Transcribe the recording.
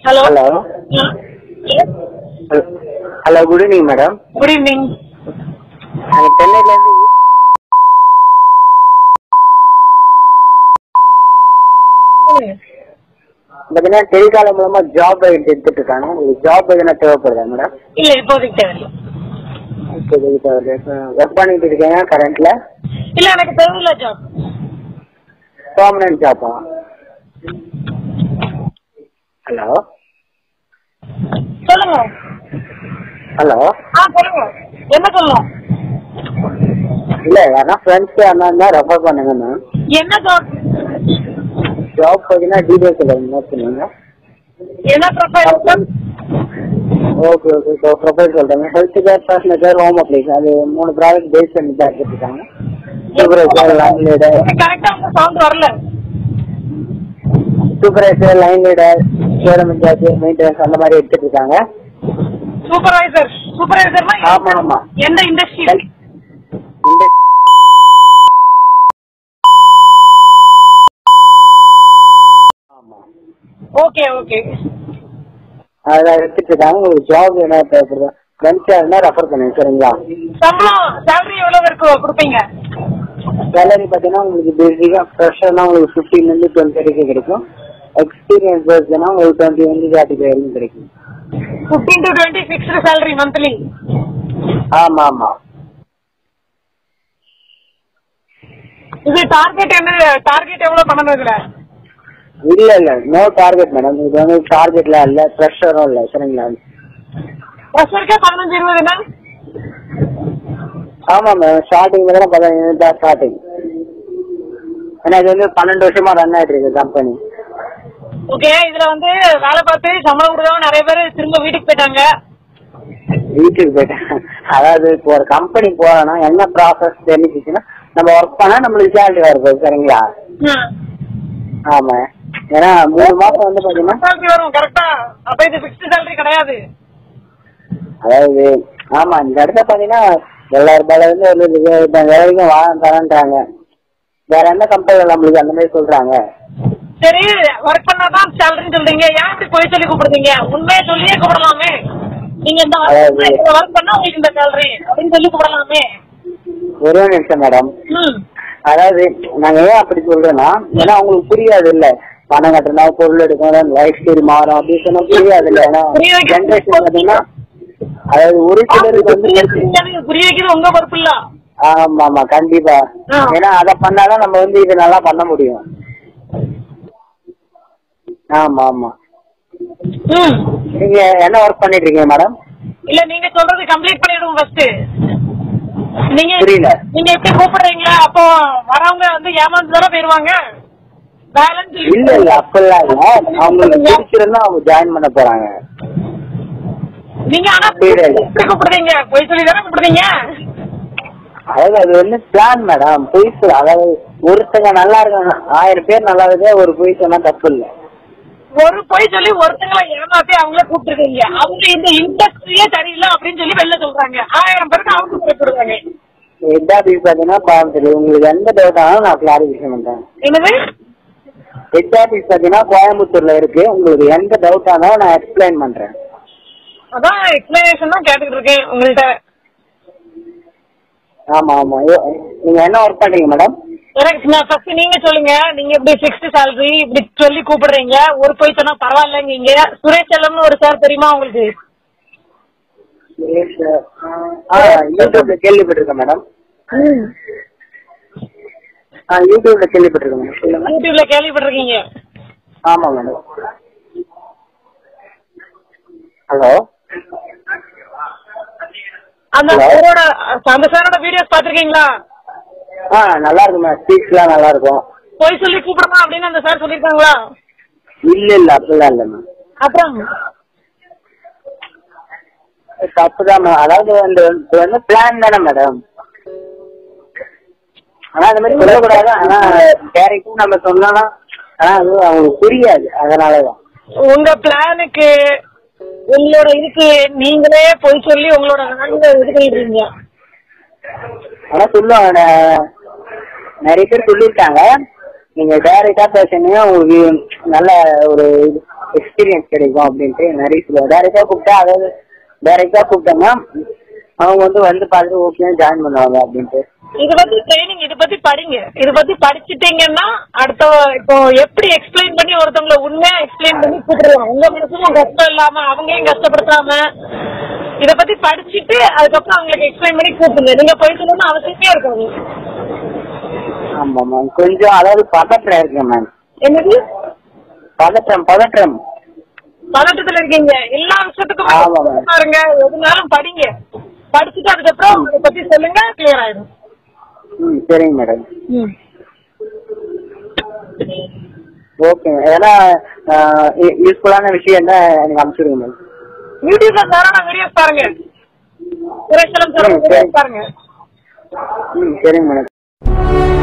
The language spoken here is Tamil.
Hello hello hello good evening madam good evening நாங்கள் சென்னையிலேருந்து பார்த்தீங்கன்னா டெலிகாலம் மூலமா ஜாப் எடுத்துட்டு இருக்காங்க உங்களுக்கு ஜாப் எதுனா தேவைப்படுதா மேடம் இல்ல இப்போதைக்கு தேவையில்ல இப்போதைக்கு தேவை ஒர்க் பண்ணிட்டு இருக்கீங்க கரண்ட்ல இல்ல எனக்கு தேவையில்ல ஜாப் பெர்மனன்ட் ஜாப்பா ஹலோ சொல்லுங்க ஹலோ ஆ சொல்லுங்க என்ன சொல்லணும் இல்ல யாரா ஃப்ரெண்ட்ஸ் அண்ணா இருந்தா ரெஃபர் பண்ணுங்க மேம் என்ன ஜாப் ஜாப் பார்த்தீங்கன்னா டீடைல்ஸ் சொல்லுங்க நோட் பண்ணுங்க என்ன ப்ரொஃபைல் ஓகே ஓகே இப்போ ப்ரொஃபைல் சொல்றேன் health care personal care home applies அது மூணு ப்ராடக்ட் பேஸ் பண்ணி தான் எடுத்துருக்காங்க சூப்பர்வைசர் லைன் லீடர் கரெக்டா உங்க சவுண்ட் வரல supervisor line leader showroom in charge maintenance அந்த மாதிரி எடுத்துட்டு இருக்காங்க சூப்பர்வைசர் சூப்பர்வைசர்னா ஆமா ஆமா எந்த இண்டஸ்ட்ரி இந்த ஆமா ஓகே ஓகே அதான் எடுத்துட்டு இருக்காங்க உங்களுக்கு ஜாப் என்ன தேவைப்படுது ஃப்ரெண்ட்ஸ் இருந்தா ரெஃபர் பண்ணுங்க சரிங்களா சம்பளம் சேலரி எவ்வளவு இருக்கு கொடுப்பீங்க சேலரி பார்த்தீங்கன்னா உங்களுக்கு பேசிக்காக ஃப்ரெஷ்ஷர்னா உங்களுக்கு ஃபிஃப்டீன்லேருந்து டுவெண்ட்டி வரைக்கும் கிடைக்கும் எக்ஸ்பீரியன்ஸ் பேஸ்னா உங்களுக்கு டுவெண்ட்டி வந்து தேர்ட்டி ஃபைவ் வரைக்கும் கிடைக்கும் fifteen to twenty fixed salary monthly ஆமா ஆமா இது டார்கெட் என்ன டார்கெட் எவ்வளவு பண்ணணும் இதுல இல்ல இல்ல நோ டார்கெட் மேடம் இது வந்து டார்கெட்லாம் இல்ல ப்ரெஷரும் இல்ல சரிங்களா ப்ரெஷருக்கே பதினஞ்சு இருபதுன்னா ஆமா மேம் ஸ்டார்டிங் தான் பதினஞ்சு தான் ஸ்டார்டிங் ஏன்னா இது வந்து பன்னெண்டு வருஷமா ரன் ஆயிட்டு இருக்கு கம்பெனி ஓகே இதுல வந்து வேலை பார்த்து சம்பளம் கொடுக்காம நிறைய பேர் திரும்ப வீட்டுக்கு போயிட்டாங்க வீட்டுக்கு போயிட்டேன் அதாவது இப்போ ஒரு கம்பெனி போறோம்னா என்ன ப்ராசஸ் தெரிஞ்சிச்சுன்னா நம்ம ஒர்க் பண்ணா நம்மளுக்கு சேலரி வருது சரிங்களா ஆமா ஏன்னா மூணு மாசம் வந்து பாத்தீங்கன்னா சேலரி வரும் கரெக்டா அப்ப இது ஃபிக்ஸ்டு சேலரி கிடையாது அதாவது ஆமா இந்த இடத்துல பாத்தீங்கன்னா எல்லாரும் மேல இருந்து ஒரு இது வேற வரைக்கும் வாழ தரேன்றாங்க வேற எந்த கம்பெனில நம்மளுக்கு அந்த மாதிரி சொல்றாங்க சரி ஒர்க் பண்ணாதான் சேலரின்னு சொல்றீங்க ஏன் இப்படி போய் சொல்லி கூப்பிடுறீங்க உண்மையை சொல்லியே கூப்பிடலாமே நீங்க இந்த அதாவது- ஒர்க் பண்ணா உங்களுக்கு இந்த சேலரி அப்படின்னு சொல்லி கூப்பிடலாமே ஒரே ஒரு நிமிஷம் மேடம் ம் அதாவது நாங்க ஏன் அப்படி சொல்றோம்னா ஏன்னா அவங்களுக்கு புரியாது இல்ல பணம் கட்டணும் பொருள் எடுக்கணும் லைஃப் ஸ்டைல் மாறும் அப்படின்னு சொன்னா புரியாது இல்ல ஏன்னா புரிய வைக்க- ஜென்ரேஷன் பாத்தீங்கன்னா அதாவது ஒரு சிலருக்கு வந்து எனக்கு புரிய வைக்கிறது உங்க பொறுப்பு இல்ல ஆமா ஆமா கண்டிப்பா ஆ. ஏன்னா அத பண்ணாதான் நம்ம வந்து இது நல்லா பண்ண முடியும் ஆமா ஆமா ம் நீங்க என்ன ஒர்க் பண்ணிட்டு இருக்கீங்க மேடம் இல்ல நீங்க சொல்றது கம்ப்ளீட் பண்ணிடுவோம் ஃபர்ஸ்ட் நீங்க புரியல. நீங்க இப்படி கூப்பிடுறீங்களா அப்போ வரவங்க வந்து ஏமாந்து தானே போயிருவாங்க பேலன்ஸ் இல்ல இல்ல அப்பெல்லாம் இல்ல அவங்களுக்கு பிடிச்சிருந்தா அவங்க ஜாயின் பண்ண போறாங்க நீங்க ஆனா புரியல. இப்படி கூப்பிடுறீங்க பொய் சொல்லி தானே கூப்பிடுறீங்க அதாவது அது வந்து பிளான் மேடம் பொய் சொல்ல அதாவது ஒருத்தங்க நல்லா இருக்காங்க ஆயிரம் பேர் நல்லா இருக்கே ஒரு பொய் சொன்னா தப்பு இல்ல ஒரு பொய் சொல்லி ஒருத்தங்களை ஏமாத்தி அவங்கள கூப்பிட்டுருக்கீங்க அவங்க இந்த இண்டஸ்ட்ரியே சரியில்லை அப்படின்னு சொல்லி வெளில சொல்றாங்க ஆயிரம் பேருக்கு அவங்க கூப்பிடுறாங்க ஹெட் ஆஃபீஸ் பாத்தீங்கன்னா பாவம் தெரியும் உங்களுக்கு எந்த டவுட் ஆனாலும் நான் கிளாரிஃபிகேஷன் பண்றேன் என்னது ஹெட் ஆஃபீஸ் பாத்தீங்கன்னா கோயம்புத்தூர்ல இருக்கு உங்களுக்கு எந்த டவுட் ஆனாலும் நான் எக்ஸ்பிளைன் பண்றேன் அதான் எக்ஸ்பிளனேஷன் தான் கேட்டுக்கிட்டு இருக்கேன் உங்கள்கிட்ட ஆமா ஆமா ஐயோ, நீங்க என்ன ஒர்க் பண்றீங்க மேடம் எனக்கு நான் ஃபர்ஸ்ட் நீங்க சொல்லுங்க நீங்க இப்படி ஃபிக்ஸ்ட் salary இப்படி சொல்லி கூப்பிடுறீங்க ஒரு போய் சொன்னா பரவாயில்லைங்க சுரேஷ் செல்லம்னு ஒரு சார் தெரியுமா உங்களுக்கு ஆ யூடியூப்ல கேள்விப்பட்டிருக்கேன் மேடம் ஆ யூடியூப்ல கேள்விப்பட்டிருக்கேன் மேடம் சொல்லுங்க யூடியூப்ல கேள்விப்பட்டிருக்கீங்க ஆமா மேடம் ஹலோ அந்த Hello? சாரோட அந்த சாரோட வீடியோஸ் பாத்திருக்கீங்களா ஆ நல்லா இருக்கும் மேம் ஸ்பீச்லாம் நல்லா இருக்கும் போய் சொல்லி கூப்பிடணும் அப்படின்னு அந்த சார் சொல்லியிருக்காங்களா இல்ல இல்ல அப்படிலாம் இல்ல மேம் அப்புறம் தப்புதான் மேம் அதாவது வந்து இது வந்து பிளான் தானே மேடம் ஆனா அந்த மாதிரி சொல்லக்கூடாது ஆனா டேரக்டா நம்ம சொன்னோம்னா ஆனா அது அவங்களுக்கு புரியாது அதனாலதான் உங்க பிளானுக்கு உங்களோட இதுக்கு நீங்களே போய் சொல்லி உங்களோட நாங்க இது பண்ணிடுறீங்க ஆனா சொல்லுவாங்க ந- நிறைய பேர் சொல்லியிருக்காங்க நீங்க டைரக்டா பேசுனீங்க உங்களுக்கு நல்ல ஒரு எக்ஸ்பீரியன்ஸ் கிடைக்கும் அப்படின்ட்டு நிறைய சொல்லுவாங்க டைரக்டா கூப்பிட்டா அதாவது டைரக்டா கூப்பிட்டோம்னா அவங்க வந்து வந்து பார்த்துட்டு ஓகே ஜாயின் பண்ணுவாங்க அப்படின்ட்டு இது வந்து ட்ரைனிங் இது பத்தி படிங்க இது பத்தி படிச்சிட்டீங்கன்னா அடுத்த இப்போ எப்படி எக்ஸ்பிளைன் பண்ணி ஒருத்தவங்களை உண்மையா எக்ஸ்பிளைன் பண்ணி கூப்பிடலாம் உங்க மனசுக்கும் கஷ்டம் இல்லாம அவங்களையும் கஷ்டப்படுத்தாம இத பத்தி படிச்சிட்டு அதுக்கப்புறம் அவங்களுக்கு எக்ஸ்பிளைன் பண்ணி கூப்பிடுங்க நீங்க போய் சொல்லணும்னு அவசியமே இருக்காது ஆமா மேம் கொஞ்சம் அதாவது பதற்றம் இருக்கு மேம் என்னது பதற்றம் பதற்றம் பதட்டத்துல இருக்கீங்க எல்லா விஷயத்துக்கும் ஆமா, மேம். பாருங்க எதுனாலும் படிங்க படிச்சுட்டு அதுக்கப்புறம் இதை பத்தி சொல்லுங்க கிளியர் ஆயிடும் ம் சரிங்க மேடம் ம் ஓகே ஏன்னா யூஸ்ஃபுல்லான விஷயம் தான் எனக்கு அனுப்பிச்சிடுங்க மேம் யூடியூப்ல தாராள வீடியோஸ் பாருங்க குறைச்சலம் ம், சரி. பாருங்க ம் சரிங்க மேடம்